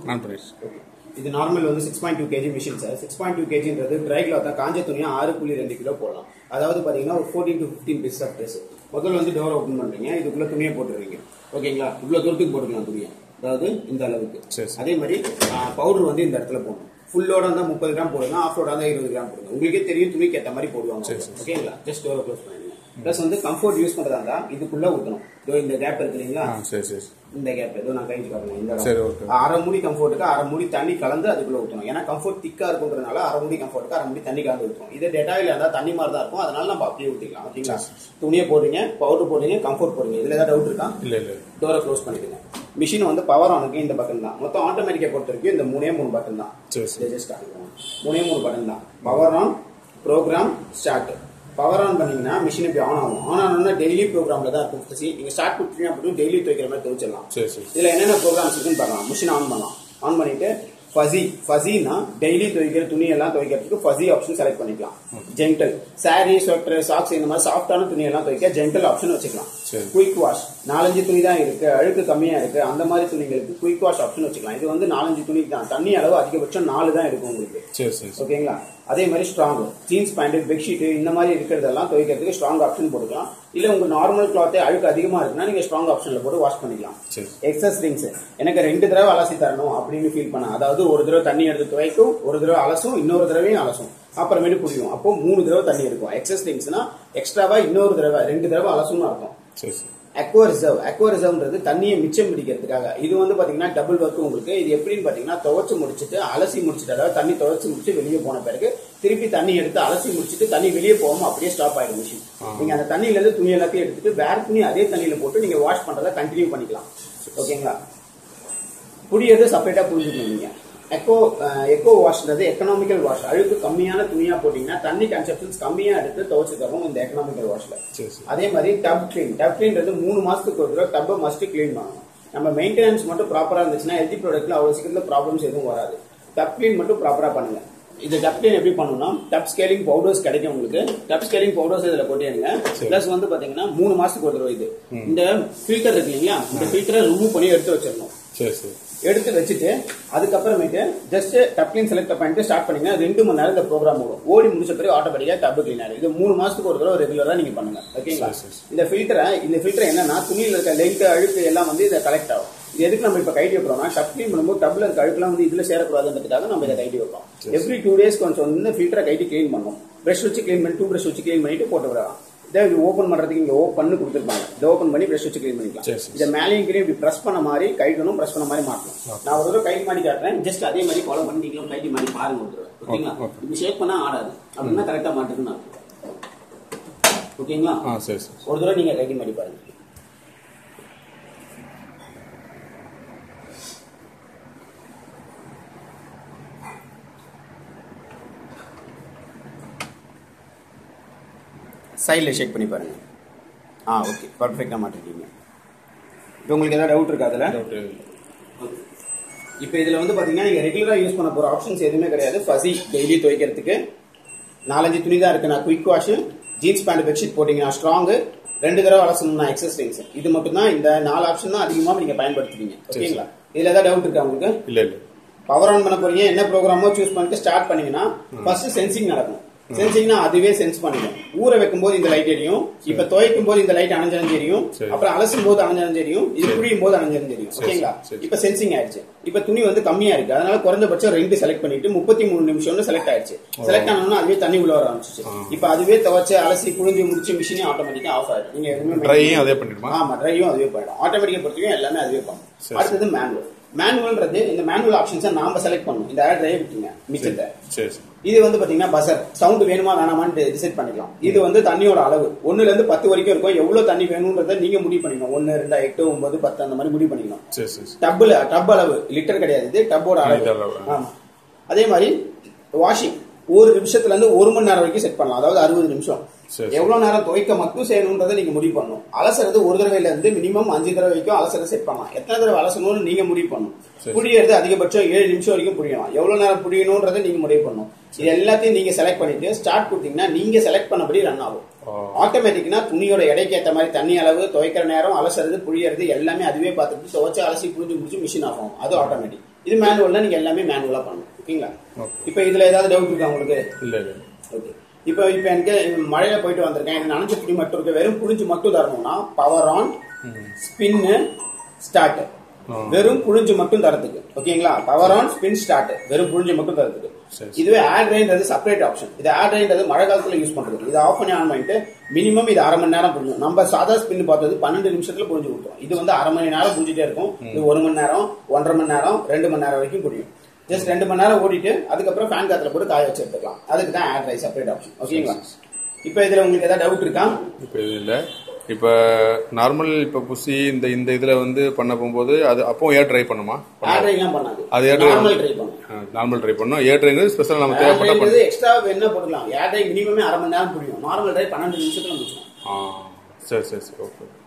நான் பண்ணிடுச்சு Okay. இது நார்மல் வந்து six point two KG machine sir six point two கேஜின்றது ட்ரை கிளாத்தா காஞ்ச துணியா ஆறு புள்ளி ரெண்டு கிலோ போடலாம் அதாவது பாத்தீங்கன்னா ஒரு fourteen to fifteen piece of dress முதல்ல வந்து டோர் ஓப்பன் பண்றீங்க இதுக்குள்ள துணியை போட்டுருவீங்க ஓகேங்களா இவ்வளவு தூரத்துக்கு போட்டுக்கலாம் துணியை அதாவது இந்த அளவுக்கு சரி, சரி. அதே மாதிரி பவுடர் வந்து இந்த இடத்துல போடணும் ஃபுல்லோட இருந்தா முப்பது கிராம் போடுங்க ஆஃப் ரோட இருந்தா இருபது கிராம் போடுங்க உங்களுக்கே தெரியும் துணிக்கு ஏற்ற மாதிரி போடுவாங்க சரி, சரி. ஓகேங்களா ஜஸ்ட் டோரை க்ளோஸ் பண்ணிடுங்க ப்ளஸ் வந்து கம்ஃபர்ட் யூஸ் பண்றதா இருந்தா இதுக்குள்ள ஊத்தணும் இதோ இந்த கேப் இருக்கு இல்லைங்களா ஆ சரி சரி இந்த கேப் ஏதோ நான் கைட்டு காட்டுறேன் இந்த சரி, இடம். okay. அரை மூடி கம்ஃபர்ட்டுக்கு அரை மூடி தண்ணி கலந்து அதுக்குள்ள ஊற்றணும் ஏன்னா கம்ஃபர்ட் திக்கா இருக்குன்றதுனால அரை மூடி கம்ஃபர்ட்டுக்கு அரை மூடி தண்ணி கலந்து ஊற்றணும் இது டெட்டாயில் இருந்தால் தண்ணி மாதிரி தான் இருக்கும் அதனால நம்ம அப்படியே ஊற்றிக்கலாம் ஓகேங்களா துணியை போடுறீங்க பவுடர் போடுறீங்க கம்ஃபர்ட் போடுறீங்க இதுல ஏதாவது டவுட் இருக்கா இல்ல இல்ல டோரை க்ளோஸ் பண்ணிடுங்க மிஷின் வந்து பவர் ஆனுக்கு இந்த பட்டன் தான் மொத்தம் ஆட்டோமேட்டிக்கை பொறுத்த வரைக்கும் இந்த மூணே மூணு பட்டன் தான் சரி, சரி. இதை just காட்டுங்க. மூணே மூணு பட்டன் தான் power on program start power on பண்ணீங்கன்னா மிஷின் இப்படி ஆன் ஆகும் ஆன் ஆனோம்னா டெய்லி ப்ரோக்ராம்ல தான் இருக்கும் See, நீங்க ஸ்டார்ட் கொடுத்தீங்க அப்படின்னு டெய்லி துவைக்கிற மாதிரி துவைச்சிடலாம் சரி சரி இதுல என்னென்ன ப்ரோக்ராம்ஸ் இருக்குன்னு பார்க்கலாம் மிஷின் ஆன் பண்ணலாம் ஆன் பண்ணிட்டு ஃபசி ஃபசினா டெய்லி துவைக்கிற துணி எல்லாம் துவைக்கிறதுக்கு ஃபசி ஆப்ஷன் செலக்ட் பண்ணிக்கலாம் ஜென்டல் சாரி ஸ்வெட்டர் சாக்ஸ் இந்த மாதிரி சாஃப்டான துணி எல்லாம் துவைக்க ஜென்டல் ஆப்ஷன் வச்சுக்கலாம் சரி. குயிக் வாஷ் நாலஞ்சு துணி தான் இருக்கு அழுக்கு கம்மியா இருக்கு அந்த மாதிரி துணிகளுக்கு குயிக் வாஷ் ஆப்ஷன் வச்சுக்கலாம் இது வந்து நாலஞ்சு துணி தான் தண்ணி அளவு அதிகபட்சம் நாலு தான் இருக்கும் உங்களுக்கு சரி சரி சரி ஓகேங்களா அதே மாதிரி ஸ்ட்ராங் ஜீன்ஸ் பேண்ட் பெட்ஷீட் இந்த மாதிரி இருக்கிறதெல்லாம் துவைக்கிறதுக்கு ஸ்ட்ராங் ஆப்ஷன் போட்டுக்கலாம் இல்ல உங்க நார்மல் கிளாத்தே அழுக்கு அதிகமா இருக்குன்னா நீங்க ஸ்ட்ராங் ஆப்ஷன்ல போட்டு வாஷ் பண்ணிக்கலாம் சரி. எக்ஸஸ் ரிங்ஸ் எனக்கு ரெண்டு தடவை அலசி தரணும் அப்படின்னு ஃபீல் பண்ண அதாவது ஒரு தடவை தண்ணி எடுத்து துவைக்கும் ஒரு தடவை அலசும் இன்னொரு தடவையும் அலசும் அப்புறமேட்டு புரியும் அப்போ மூணு தடவை தண்ணி இருக்கும் எக்ஸஸ் ரிங்ஸ்னா எக்ஸ்ட்ராவா இன்னொரு தடவை ரெண்டு தடவை அலசும்னு அர்த்தம் சரி சரி அக்வா ரிசர்வ் அக்வா ரிசர்வ்ன்றது தண்ணியை மிச்சம் பிடிக்கிறதுக்காக இது வந்து பாத்தீங்கன்னா டபுள் ஒர்க் உங்களுக்கு இது எப்படின்னு பாத்தீங்கன்னா துவைச்சு முடிச்சுட்டு அலசி முடிச்சுட்டு அதாவது தண்ணி துவைச்சு முடிச்சு வெளியே போன பிறகு திருப்பி தண்ணி எடுத்து அலசி முடிச்சுட்டு தண்ணி வெளியே போகாம அப்படியே ஸ்டாப் ஆயிடும் மிஷின் நீங்க அந்த தண்ணியில இருந்து துணி எல்லாத்தையும் எடுத்துட்டு வேற துணி அதே தண்ணியில போட்டு நீங்க வாஷ் பண்றதை கண்டினியூ பண்ணிக்கலாம் ஓகேங்களா புடியது செப்பரேட்டா புரிஞ்சுக்கணும் நீங்க எக்கோ எக்கோ வாஷ்ன்றது எக்கனாமிக்கல் வாஷ் அழுக்கு கம்மியான துணியா போட்டீங்கன்னா தண்ணி கன்சப்ஷன்ஸ் கம்மியா எடுத்து துவைச்சு தரும் இந்த எக்கனாமிக்கல் வாஷ்ல சரி சரி அதே மாதிரி டப் கிளீன் டப் கிளீன்றது மூணு மாசத்துக்கு ஒரு தடவை டப்பை மஸ்ட் கிளீன் பண்ணணும் நம்ம மெயின்டெனன்ஸ் மட்டும் ப்ராப்பரா இருந்துச்சுன்னா ஹெல்தி ப்ராடக்ட்ல அவ்வளவு சீக்கிரத்துல ப்ராப்ளம்ஸ் எதுவும் வராது டப் கிளீன் மட்டும் ப்ராப்பரா பண்ணுங்க இது டப் கிளீன் எப்படி பண்ணணும்னா டப் ஸ்கேலிங் பவுடர்ஸ் கிடைக்கும் உங்களுக்கு டப் ஸ்கேலிங் பவுடர்ஸ் இதுல போட்டீங்க பிளஸ் வந்து பாத்தீங்கன்னா மூணு மாசத்துக்கு ஒரு தடவை இது இந்த ஃபில்டர் இருக்கு இல்லைங்களா இந்த ஃபில்டரை ரிமூவ் பண்ணி எடுத்து வச்சிடணும் சரி சரி எடுத்து வச்சுட்டு அதுக்கப்புறமேட்டு ஜஸ்ட் டப் கிளீன் செலக்ட் பண்ணிட்டு ஸ்டார்ட் பண்ணீங்கன்னா ரெண்டு மணி நேரம் இந்த ப்ரோக்ராம் ஓடும் ஓடி முடிச்ச பிறகு ஆட்டோமேட்டிக்கா டப் கிளீன் ஆயிடும் இது மூணு மாசத்துக்கு ஒரு தடவை ரெகுலரா நீங்க பண்ணுங்க ஓகேங்களா சரி, சரி. இந்த ஃபில்டரை இந்த ஃபில்டர் என்னன்னா துணியில இருக்க லெங்க் அழுக்கு எல்லாம் வந்து இதை கலெக்ட் ஆகும் இது எதுக்கு நம்ம இப்ப கைட்டி வைக்கிறோம்னா டப் கிளீன் பண்ணும்போது டப்ல இருக்க அழுக்குலாம் வந்து இதுல சேரக்கூடாதுன்றதுக்காக நம்ம இதை கைட்டி வைப்போம் எவ்ரி டூ டேஸ் கொஞ்சம் இந்த ஃபில்டரை கைட்டி கிளீன் பண்ணும் பிரஷ் வச்சு கிளீன் பண்ணி டூ பிரஷ் வச்சு கிளீன் பண்ணிட்டு போட்டு விடலாம் இதை ஓபன் பண்றதுக்கு இங்க ஓப்பன் கொடுத்துருப்பாங்க இதை ஓபன் பண்ணி பிரஷ் வச்சு கிளீன் பண்ணிக்கலாம் சரி, சரி. இதை மேலேயும் கீழே இப்படி பிரஸ் பண்ண மாதிரி கைட்டணும் பிரஸ் பண்ண மாதிரி மாட்டணும் நான் ஒரு தடவை கைட்டு மாட்டி காட்டுறேன் ஜஸ்ட் அதே மாதிரி ஃபாலோ பண்ணி நீங்களும் கைட்டி மாட்டி பாருங்க ஒரு தடவை ஓகேங்களா Okay, okay. இப்படி ஷேக் பண்ணா ஆடாது அப்படின்னா கரெக்டா மாட்டுக்குன்னு அர்த்தம் ஓகேங்களா ஆ சரி சரி ஒரு தடவை நீங்க கைட்டி மாட்டி பாருங்க சைடில் ஷேக் பண்ணி பாருங்க ஆ ஓகே பர்ஃபெக்டாக மாட்டிருக்கீங்க இப்போ உங்களுக்கு ஏதாவது டவுட் இருக்கா அதில் டவுட் இப்போ இதுல வந்து பாத்தீங்கன்னா நீங்க ரெகுலரா யூஸ் பண்ண போற ஆப்ஷன்ஸ் எதுவுமே கிடையாது ஃபசி டெய்லி துவைக்கிறதுக்கு நாலஞ்சு துணி தான் இருக்கு நான் quick wash jeans pant bedsheet போட்டீங்கன்னா ஸ்ட்ராங் ரெண்டு தடவை அலசணும்னா எக்ஸஸ் ரிங்ஸ் இது மட்டும் தான் இந்த நாலு ஆப்ஷன் தான் அதிகமா நீங்க பயன்படுத்துவீங்க ஓகேங்களா இதுல ஏதாவது டவுட் இருக்கா உங்களுக்கு இல்ல இல்ல பவர் ஆன் பண்ண போறீங்க என்ன ப்ரோக்ராமோ சூஸ் பண்ணிட்டு ஸ்டார்ட் பண்ணீங்கன்னா ஃபர்ஸ்ட் சென்சிங் நடக்கும் சென்சிங்னா அதுவே சென்ஸ் பண்ணிடும் ஊற வைக்கும் போது இந்த லைட் எரியும் இப்ப துவைக்கும் போது இந்த லைட் அணைஞ்சாலும் தெரியும் சரி. அப்புறம் அலசும் போது அணைஞ்சாலும் தெரியும் இது புரியும் போது அணைஞ்சாலும் தெரியும் சரி, ஓகேங்களா சரி. இப்ப சென்சிங் ஆயிடுச்சு இப்ப துணி வந்து கம்மியா இருக்கு அதனால குறைஞ்சபட்சம் ரெண்டு செலக்ட் பண்ணிட்டு முப்பத்தி மூணு நிமிஷம்னு செலக்ட் ஆயிடுச்சு செலக்ட் ஆனோம்னா அதுவே தண்ணி உள்ள வர ஆரம்பிச்சிச்சு இப்ப அதுவே துவைச்சு அலசி புழிஞ்சு முடிச்சு மிஷினே ஆட்டோமேட்டிக்கா ஆஃப் ஆயிடும் நீங்க எதுவுமே ட்ரையும் அதே பண்ணிடுமா ஆமா ட்ரையும் அதுவே போயிடும் ஆட்டோமேட்டிக்கா பொறுத்தவரைக்கும் எல்லாமே அதுவே பண்ணும் சரி. அடுத்தது மேனுவல் மேனுவல்ன்றது இந்த மேனுவல் ஆப்ஷன்ஸை நாம செலக்ட் பண்ணணும் இந்த ஆட் ட்ரைவ் விட்டுங்க மிச்சத்தை சரி சரி இது வந்து பாத்தீங்கன்னா பசர் சவுண்ட் வேணுமா வேணாமான்னு டிசைட் பண்ணிக்கலாம் இது வந்து தண்ணியோட அளவு ஒண்ணுல இருந்து பத்து வரைக்கும் இருக்கும் எவ்வளவு தண்ணி வேணும்ன்றத நீங்க முடிவு பண்ணிக்கணும் ஒன்னு ரெண்டா எட்டு ஒன்பது பத்து அந்த மாதிரி முடிவு பண்ணிக்கணும் சரி சரி சரி. டப்புல டப் அளவு லிட்டர் கிடையாது இது டப்போட Liter அளவு அளவு. ஆமா அதே மாதிரி வாஷிங் ஒரு நிமிஷத்துல இருந்து ஒரு மணி நேரம் வரைக்கும் செட் பண்ணலாம் அதாவது அறுபது நிமிஷம் சரி. எவ்வளவு நேரம் துவைக்க மட்டும் செய்யணும்ன்றதை நீங்க முடிவு பண்ணணும் அலசறது ஒரு தடவைல இருந்து மினிமம் அஞ்சு தடவை வரைக்கும் அலசறது செட் பண்ணலாம் எத்தனை தடவை அலசணும்னு நீங்க முடிவு பண்ணணும் சரி. புளியறது அதிகபட்சம் ஏழு நிமிஷம் வரைக்கும் புளியலாம் எவ்வளவு நேரம் புளியணும்ன்றதை நீங்க முடிவு பண்ணணும் இது எல்லாத்தையும் நீங்க செலக்ட் பண்ணிட்டு ஸ்டார்ட் கொடுத்தீங்கன்னா நீங்க செலக்ட் பண்ணபடி ரன் ஆகும் ஆ. ஆட்டோமேட்டிக்னா துணியோட எடைக்கு ஏத்த மாதிரி தண்ணி அளவு துவைக்கிற நேரம் அலசறது புளியறது எல்லாமே அதுவே பார்த்துட்டு துவைச்சு அலசி புளிஞ்சு முடிச்சு மிஷின் ஆஃப் ஆகும் அது ஆட்டோமேட்டிக் இது மேனுவல்ல நீங்க எல்லாமே மேனுவலா பண்ணணும் ஓகேங்களா ஓகே இப்போ இதுல ஏதாவது டவுட் இருக்கா உங்களுக்கு இல்ல இல்ல ஓகே இப்போ இப்போ எனக்கு மழையில போயிட்டு வந்திருக்கேன் எனக்கு நனைஞ்ச துணி மட்டும் இருக்கு வெறும் புளிஞ்சு மட்டும் தரணும்னா பவர் ஆன் ஸ்பின்னு ஸ்டார்ட் ஆ. வெறும் புளிஞ்சு மட்டும் தரதுக்கு ஓகேங்களா பவர் ஆன் ஸ்பின் ஸ்டார்ட் வெறும் புளிஞ்சு மட்டும் தரதுக்கு சரி. இதுவே ஆட் ரேன்றது செப்பரேட் ஆப்ஷன் இது ஆட் ரேன்றது மழை காலத்துல யூஸ் பண்றது இது ஆஃப் பண்ணி ஆன் பண்ணிட்டு மினிமம் இது அரை மணி நேரம் புரியும் நம்ம சாதா ஸ்பின் பார்த்தது பன்னெண்டு நிமிஷத்துல புரிஞ்சு கொடுத்தோம் இது வந்து அரை மணி நேரம் புரிஞ்சுட்டே இருக்கும் இது ஒரு மணி நேரம் ஒன்றரை மணி நேரம் ரெண்டு மணி நேரம் வரைக்கும் புரியும் ஜஸ்ட் ரெண்டு மணி நேரம் ஓடிட்டு அதுக்கப்புறம் ஃபேன் காத்துல போட்டு காய வச்சு எடுத்துக்கலாம் அதுக்கு தான் ஆட் ரை செப்பரேட் ஆப்ஷன் ஓகேங்களா இப்போ இதுல உங்களுக்கு ஏதாவது டவுட் இருக்கா இப்போ இது இல்ல இப்போ நார்மல் இப்போ புசி இந்த இந்த இதுல வந்து பண்ண போகும்போது அது அப்போ ஏர் ட்ரை பண்ணுமா ஆட் ரைலாம் பண்ணாது அது air dry நார்மல் ட்ரை பண்ணும் நார்மல் ட்ரை பண்ணோம் ஏர் ட்ரைங்கிறது ஸ்பெஷல் நம்ம ஆட் தேவைப்பட்டா பண்ண ரைன்றது எக்ஸ்ட்ரா என்ன போட்டுக்கலாம் ஆட் ரை மினிமமே அரை மணி நேரம் புரியும் நார்மல் ட்ரை பன்னெண்டு நிமிஷத்துல முடிச்சிடும் ஆ சரி சரி சரி ஓகே